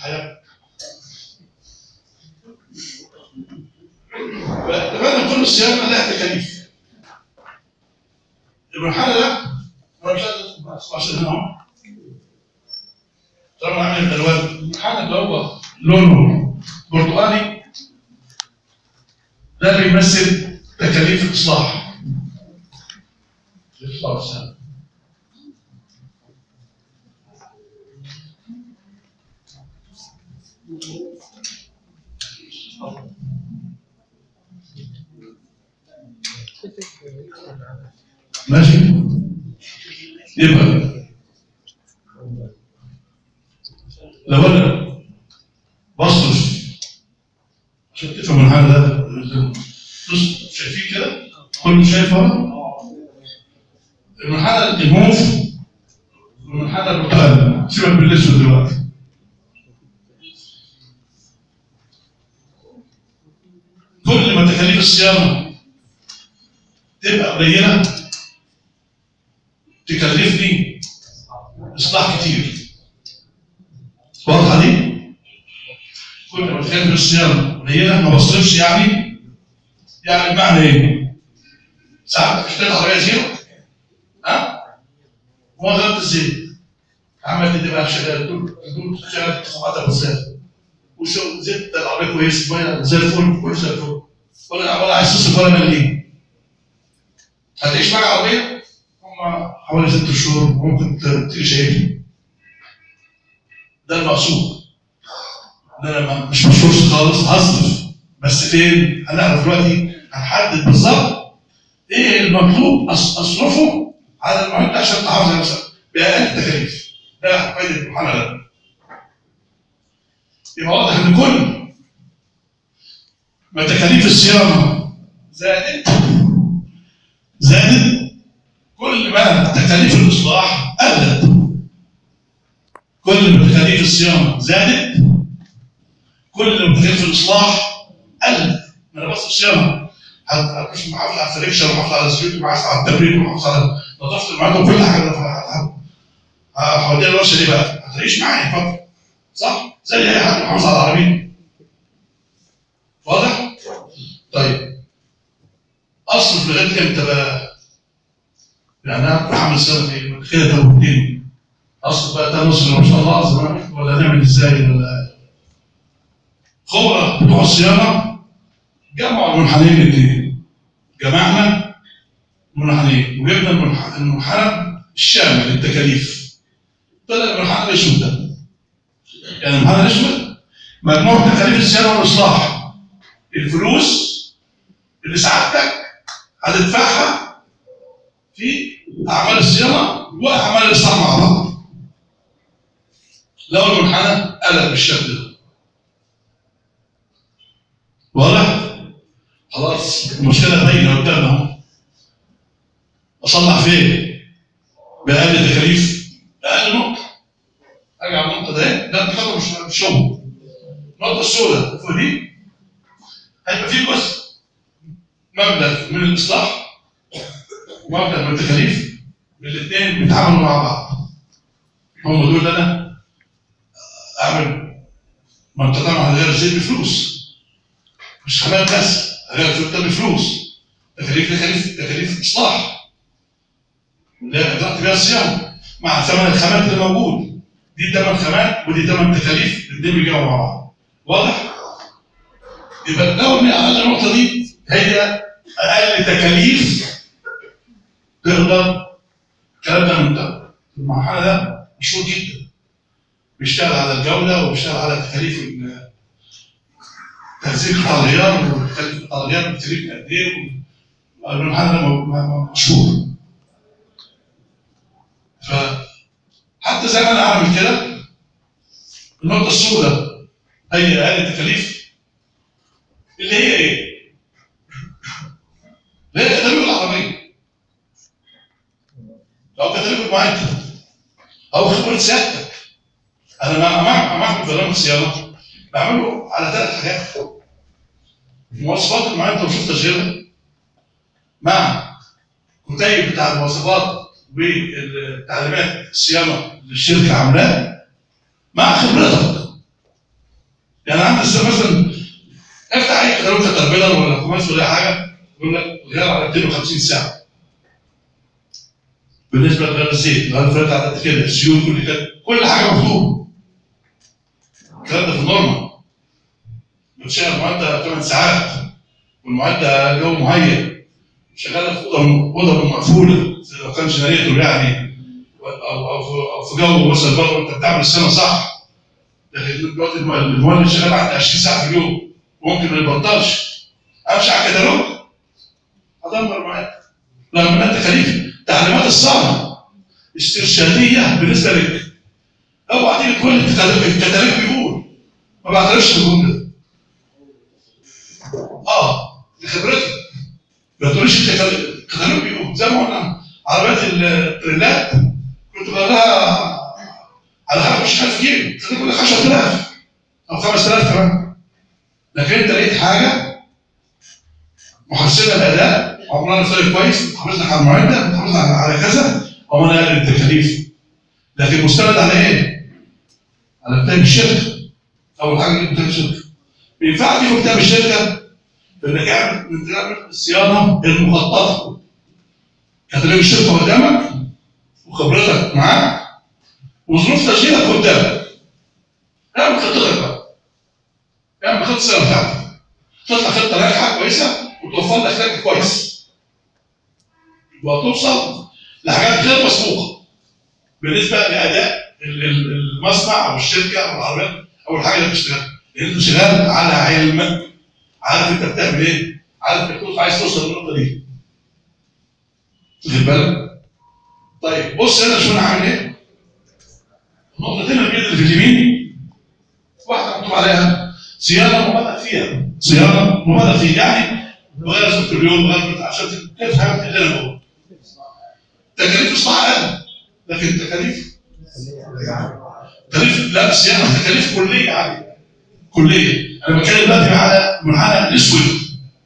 الحياه فاتفقنا كل صيانه لها تكاليف المرحله ده انا مش عايز عشان هنا اهو طالما عامل الالوان المرحله اللي هو لونه برتقالي ده بيمثل تكاليف الاصلاح الاصلاح السنة. ماشي يبقى لو انا بصرف عشان تفهم الحاجه ده بص شايفين كده كله شايفها المرحله الموف والمرحله البرتقال سيبك بالاسود دلوقتي كل ما تكاليف الصيانه تبقى قليله تكلفني اصلاح كتير واضحه دي؟ كل ما تكلف الصيانه قليله ما بصرفش يعني يعني بمعنى ايه؟ ساعات اشتريت عربيه زيرو ها؟ وما غيرت الزيت عملت دماغ شغال دول دول شغال تصميمات بالذات وشو زيت العربيه كويس زي الفل كويس زي الفل ولا ولا عايز تصرف ولا مليم هتعيش معاك عربيه هم حوالي ست شهور ممكن تيجي شايفني ده المقصود ده انا مش مشهور خالص هصرف بس فين هنعرف دلوقتي هنحدد بالظبط ايه المطلوب أص- اصرفه على المعد عشان تحافظ على نفسك باقل التكاليف ده فايده المحاضره ده يبقى واضح ان كل ما تكاليف الصيانه زادت زادت كل ما تكاليف الاصلاح قلت كل ما تكاليف الصيانه زادت كل ما تكاليف الاصلاح قلت ما انا بص الصيانه هت- مش محافظ على السلكشن ومحافظ على السويت ومحافظ على التبريد ومحافظ على نظافه المعده وكل حاجه هوديها الورشه دي بقى هتعيش معايا فتره صح؟ زي اي حد محافظ على العربيه واضح؟ طيب اصرف لغايه امتى بقى؟ يعني انا كنت عامل سنه في كده توبتين اصرف بقى ده نص ما شاء الله زمان ولا نعمل ازاي ولا خبره بتوع الصيانه جمعوا المنحنيين الاثنين جمعنا المنحنيين وجبنا المنح- المنحنى الشامل للتكاليف طلع المنحنى الاسود ده يعني المنحنى الاسود مجموع تكاليف الصيانه والاصلاح الفلوس اللي سعادتك هتدفعها في اعمال الصيانه واعمال الاصلاح مع بعض لو المنحنى قلب بالشكل ده واضح؟ خلاص المشكله باينه قدامنا اهو اصلح فين؟ باقل تكاليف باقل نقطه ارجع على النقطه ده ده بتاخد مش مش شغل النقطه السوداء فوق دي هيبقى في جزء مبلغ من الاصلاح ومبلغ من التكاليف الاثنين بيتعاملوا مع بعض هم دول اللي انا اعمل منطقه مع غير زي بفلوس مش خامات بس غير الفلوس ده بفلوس تكاليف تكاليف تكاليف اصلاح اللي اداره بيها الصيانه مع ثمن الخامات اللي موجود دي ثمن خامات ودي ثمن تكاليف الاثنين بيجوا مع بعض واضح؟ يبقى لو ان اقل النقطه دي هي اقل تكاليف تقدر الكلام ده من المرحله ده مشهور جدا بيشتغل على الجوده وبيشتغل على تكاليف ال- تنزيل قطع الغيار وتكاليف قطع الغيار بتكاليف قد ايه المرحله ده م- م- مشهور فحتى زي ما انا اعمل كده النقطه السوداء هي اقل تكاليف اللي هي ايه؟ اللي هي تكاليف العربيه لو تكاليف المعده او خبره سيادتك انا مع مع مع برنامج صيانه بعمله على ثلاث حاجات مواصفات المعده لو شفت تشغيلها مع كتيب بتاع المواصفات والتعليمات الصيانه اللي الشركه عاملاها مع خبرتك يعني عندي السنة مثلا افتح اي كتالوج كتربيلر ولا كوماس ولا أي حاجه يقول لك غير على 250 ساعه بالنسبه لغير الزيت غير الفرد على قد كده السيول كل كده كل حاجه مكتوب الكلام ده في النورمال بتشتغل معدة 8 ساعات والمعدة جو مهيئ شغالة في أوضة أوضة مقفولة زي لو كان جنريتور يعني أو أو في أو في جو مثلا برضه أنت بتعمل السنة صح لكن دلوقتي المولد شغال عندي 20 ساعة في اليوم ممكن ما يبطلش امشي على الكتالوج ادمر معاك لما من التكاليف تعليمات الصانع استرشاديه بالنسبه لك اوعى تيجي تقول الكتالوج الكتالوج بيقول ما بعترفش بالجمله اه لخبرتي ما تقوليش الكتالوج الكتالوج بيقول زي ما قلنا عربيات التريلات كنت بلاقيها على حاجه مش 1000 كيلو تقول لك 10000 او 5000 كمان لكن انت لقيت حاجه محسنه الاداء عمرها نفسها كويس حافظنا على المعده حافظنا على كذا عمرنا اقل التكاليف لكن مستند على ايه؟ على كتاب الشركه اول حاجه كتاب الشركه بينفع تيجي كتاب الشركه انك تعمل تعمل الصيانه المخططه كتاب الشركه قدامك وخبرتك معاك وظروف تشغيلك قدامك اعمل خطتك بقى اعمل خطه السنه بتاعتك تطلع خطه ناجحه كويسه وتوفر لك ربح كويس وهتوصل لحاجات غير مسبوقه بالنسبه لاداء ال- ال- المصنع او الشركه او العربيه او الحاجه اللي بتشتغل لان انت شغال على علم عارف انت بتعمل ايه عارف انت بتوصل- عايز توصل للنقطه دي واخد بالك طيب بص هنا شو انا عامل ايه النقطتين البيض اللي في اليمين واحده مكتوب عليها صيانه مبالغ فيها صيانه مبالغ فيها يعني بغير زوجة اليوم بغير عشان تفهم اللي انا بقوله تكاليف اصلاح اقل لكن تكاليف تكاليف لا صيانه تكاليف كليه عادي كليه انا بتكلم دلوقتي على منحنى الاسود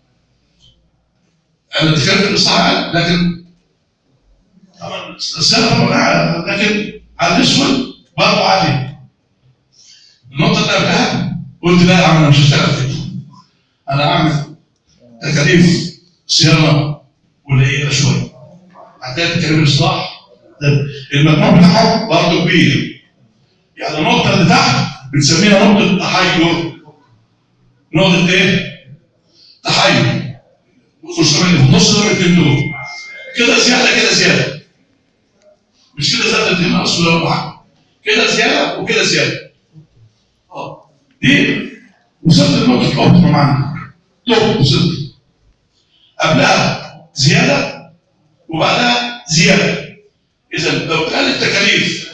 انا تكاليف الاصلاح اقل لكن طبعا الصيانه طبعا أعلى، لكن على الاسود برضه عاليه النقطه اللي قبلها قلت لا يا عم انا مش هشتغل كده انا اعمل تكاليف صيانه قليله شويه هتلاقي تكاليف الاصلاح المجموع بتاعها برضه كبير يعني النقطه اللي تحت بنسميها نقطه تحير نقطه ايه؟ تحير خصوصا اللي في النص دول الاثنين دول كده زياده كده زياده مش كده زياده الاثنين ناقص ولا واحد كده زياده وكده زياده اه دي وصلت لنقطه الاوبتيمم عندك توب وصلت قبلها زياده وبعدها زياده اذا لو قل التكاليف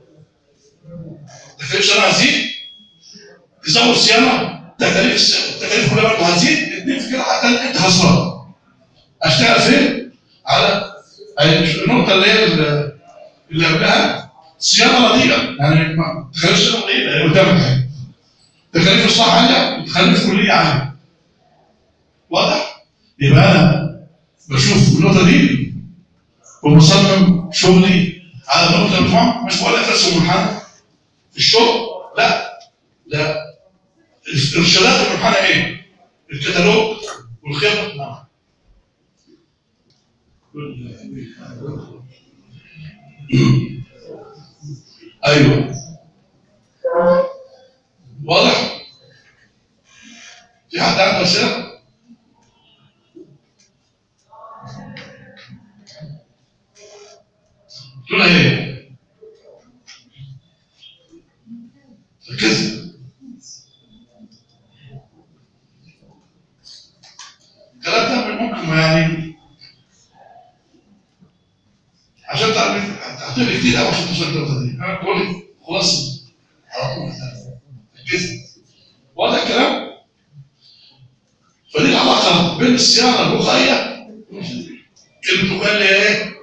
تكاليف صناعه هتزيد تزود صيانه تكاليف التكاليف كلها برضه هتزيد الاثنين في كده حتى انت خسران اشتغل فين؟ على النقطه اللي هي اللي قبلها صيانه رديئه يعني ما تخليش صيانه رديئه هي قدامك اهي تكاليف الصح عاليه وتكاليف كليه عاليه واضح؟ يبقى انا بشوف النقطه دي وبصمم شغلي على نقطه المجموعه مش بقول لك ارسم منحنى في الشغل لا لا ارشادات المنحنى ايه؟ الكتالوج والخبره نعم ايوه واضح؟ في حد عنده اسئله؟ تقول ايه؟ ركز الكلام ده ممكن ما يعني عشان تعرف هتعطيني كتير قوي عشان توصل للنقطه دي انا بقول لك خلاص على طول ركز واضح الكلام؟ فدي العلاقه بين الصيانه الوقائيه كلمه وقائيه اللي هي ايه؟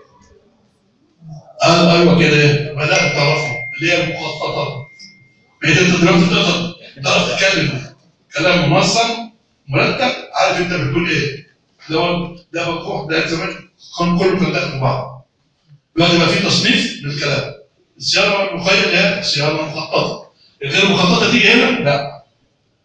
آه ايوه كده بدات تعرفها اللي هي المخططه بقيت انت دلوقتي تقدر تعرف تتكلم كلام منظم مرتب عارف انت بتقول ايه ده ده مفتوح ده زمان كان كله كان داخل في بعض دلوقتي بقى في تصنيف للكلام الصيانه المخيله اللي هي الصيانه المخططه الغير مخططه تيجي هنا لا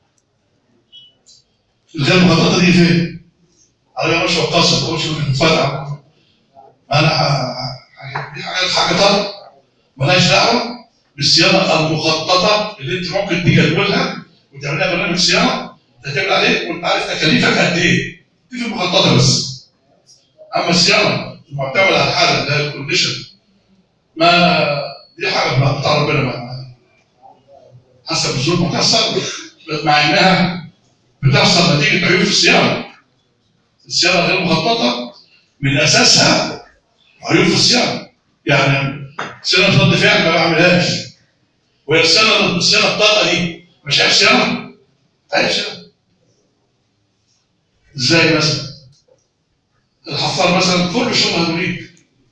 الغير مخططه دي فين؟ عربيه ماشيه وقصر تخش بتتفرع انا ح- ح- دي حاجه حاجه طبعا مالهاش دعوه بالصيانه المخططه اللي انت ممكن تجدولها وتعملها برنامج صيانه تعتمد عليه وانت عارف تكاليفك قد ايه دي في المخططه بس اما الصيانه المعتمده على الحاله اللي هي الكونديشن ما دي حاجه بقى بتاع ربنا بقى حسب الظروف بتحصل مع انها بتحصل نتيجه عيوب في الصيانه الصيانه غير مخططه من اساسها عيوب في الصيانه يعني صيانه رد فعل ما بعملهاش وهي الصيانه الصيانه الطاقه دي مش عارف صيانه عارف صيانه ازاي مثلا الحفار مثلا كله شغل هيدروليك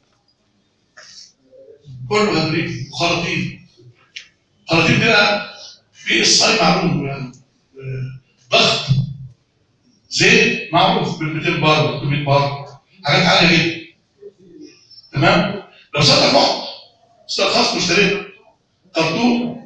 كله هيدروليك وخراطيم خراطيم دي في اصحاء معلوم يعني آه، ضغط زيت معروف بال 200 بار وال 300 بار حاجات عاليه جدا تمام لو صدق واحد استرخصت واشتريت خرطوم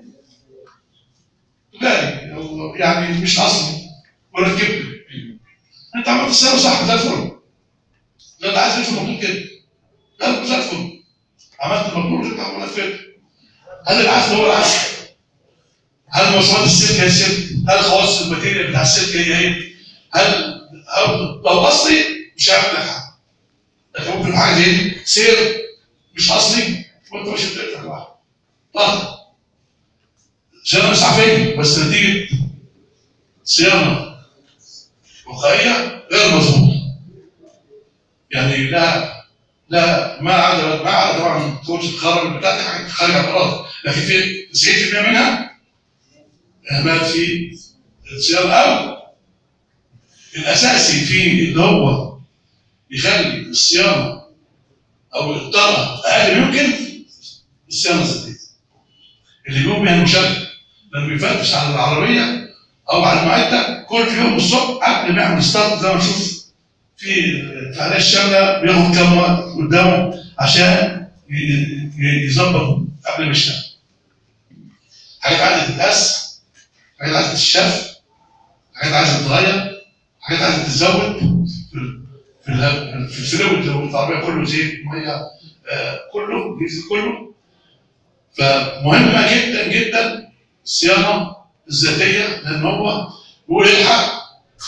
تجاري أو يعني مش اصلي وركبته انت عملت السعر صح زي الفل ده انت عايز تلف الموتور كده لا زي الفل عملت الموتور انت عملت كده هل العزل هو العزل؟ هل مواصفات السلك هي السلك؟ هل خواص الماتيريال بتاع السلك هي هي؟ هل أو لو اصلي مش هيعمل لك حاجه لكن ممكن حاجه زي دي سير مش اصلي وانت ماشي بتقطع لوحدك طبعا صيانه اسعافيه بس نتيجه صيانه وقائيه غير مظبوطه يعني لا لا ما عدا ما عدا طبعا كوتش الخرم بتاعتي حاجات خارج عن الارض لكن في 90% منها اهمال في الصيانه او الاساسي في اللي هو يخلي الصيانه او الطاقه اقل يمكن الصيانه الذاتيه اللي بيقوم بها المشغل لما بيفتش على العربيه او على المعده كل يوم الصبح قبل ما يعمل ستارت زي ما نشوف في الفعاليه الشامله بياخد كام وقت قدامه عشان ي- ي- يظبط قبل ما يشتغل. حاجات عايزه تتقاس حاجات عايزه تتشاف حاجات عايزه تتغير حاجات عايزه تتزود في في ال- في الفلويد اللي هو العربيه كله زيت ميه آه، كله ديزل كله فمهمه جدا جدا الصيانه الذاتيه لان هو ويلحق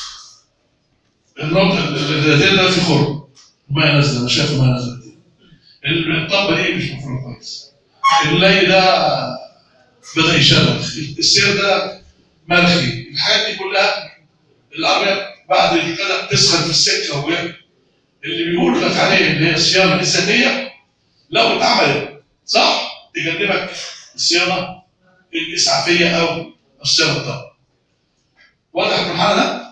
النقطه الذاتيه ده في خرم الميه نازله انا شايف الميه نازله الطبه دي مش مفروض كويس اللي ده بدا يشرخ السير ده مرخي الحاجات دي كلها العربيه بعد كده تسخن في السكه وهي اللي بيقول لك عليه اللي هي الصيانه الذاتيه لو اتعملت صح تجنبك الصيانه الاسعافيه او الصيانه الطاقه واضح في الحاله ده؟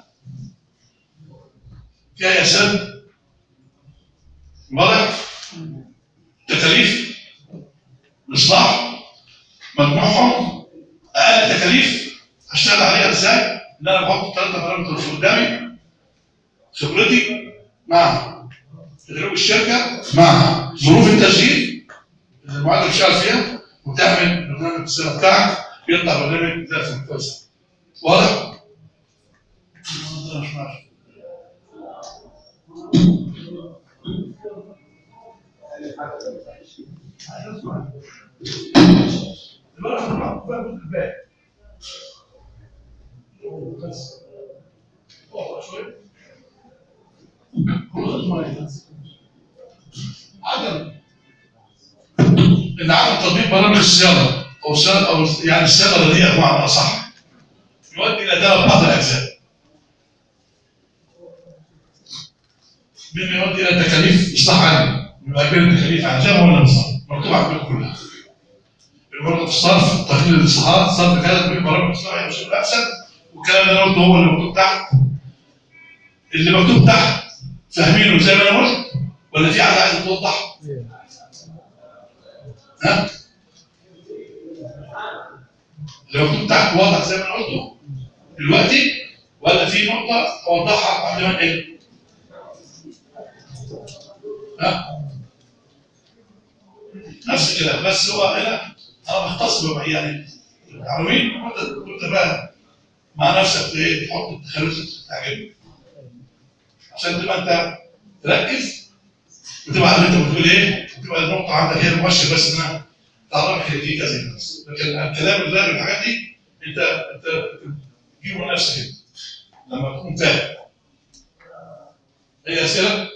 فيها يا سيد واضح؟ تكاليف الاصلاح مجموعهم اقل تكاليف هشتغل عليها ازاي؟ ان انا بحط ثلاثه بارامترز قدامي خبرتي مع تدريب الشركه مع ظروف التشغيل اللي المعدل بيشتغل فيها وتعمل برنامج السنه بتاعك يطلع برنامج زي الفل كويس واضح؟ بس عدم ان عدم تطبيق برامج الصيانه او صيانه او يعني الصيانه الرديئه بمعنى اصح يؤدي الى تلف بعض الاجزاء مما يؤدي الى تكاليف اصلاح عاليه يبقى بين التكاليف عن زي ما قلنا بالظبط مكتوب عندكم كلها برضه في الصرف تقليل الاصلاحات صرف كانت من برامج الاصلاح يشوف احسن والكلام ده قلته هو اللي مكتوب تحت اللي مكتوب تحت فاهمينه زي ما انا قلت ولا في حاجه عايزه توضح؟ ها؟ اللي مكتوب تحت واضح زي ما انا قلته دلوقتي ولا في نقطه اوضحها قبل ما انقل؟ ها؟ نفس الكلام بس هو هنا انا بختص بقى يعني العناوين كنت كنت بقى مع نفسك ايه تحط التخيلات اللي تعجبك عشان تبقى انت تركز وتبقى عارف انت بتقول ايه وتبقى النقطه عندك هي المؤشر بس انها تعرفك هي دي كذا بس لكن الكلام اللي الحاجات دي انت انت تجيبه من نفسك انت لما تكون فاهم اي اسئله؟